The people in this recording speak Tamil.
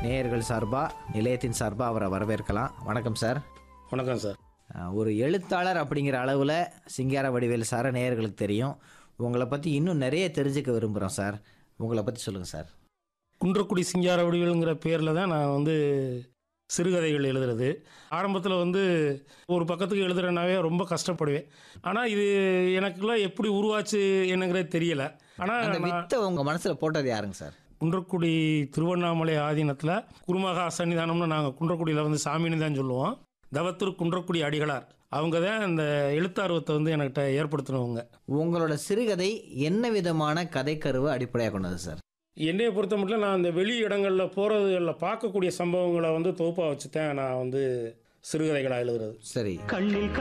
நேயர்கள் சார்பாக நிலையத்தின் சார்பாக அவரை வரவேற்கலாம் வணக்கம் சார் வணக்கம் சார் அஹ், ஒரு எழுத்தாளர் அப்படிங்கிற அளவில் சிங்கார வடிவேல் சாரை நேயர்களுக்கு தெரியும் உங்களை பற்றி இன்னும் நிறைய தெரிஞ்சுக்க விரும்புகிறோம் சார் உங்களை பற்றி சொல்லுங்கள் சார் குன்றக்குடி சிங்கார வடிவேலுங்கிற பேரில் தான் நான் வந்து சிறுகதைகள் எழுதுறது ஆரம்பத்தில் வந்து ஒரு பக்கத்துக்கு எழுதுறேனாவே ரொம்ப கஷ்டப்படுவேன் ஆனால் இது எனக்குள்ள எப்படி உருவாச்சு என்னங்கிறது தெரியல அந்த ஆனால் வித்தை உங்கள் மனசில் போட்டது யாருங்க சார் குன்றக்குடி திருவண்ணாமலை ஆதீனத்தில் குருமகா சன்னிதானம்னு நாங்கள் குன்றக்குடியில் வந்து சாமின்னு தான் சொல்லுவோம் தவத்திரு குன்றக்குடி அடிகளார் அவங்க தான் இந்த எழுத்தார்வத்தை வந்து என்கிட்ட ஏற்படுத்தினவங்க உங்களோட சிறுகதை என்ன விதமான கதைக்கருவை அடிப்படையாக கொண்டது சார் என்னையை பொறுத்த மட்டும் நான் அந்த வெளி இடங்களில் போகிறதுகளில் பார்க்கக்கூடிய சம்பவங்களை வந்து தொகுப்பாக வச்சு தான் நான் வந்து சிறுகதைகளாக எழுதுறது சரி கண்ணில்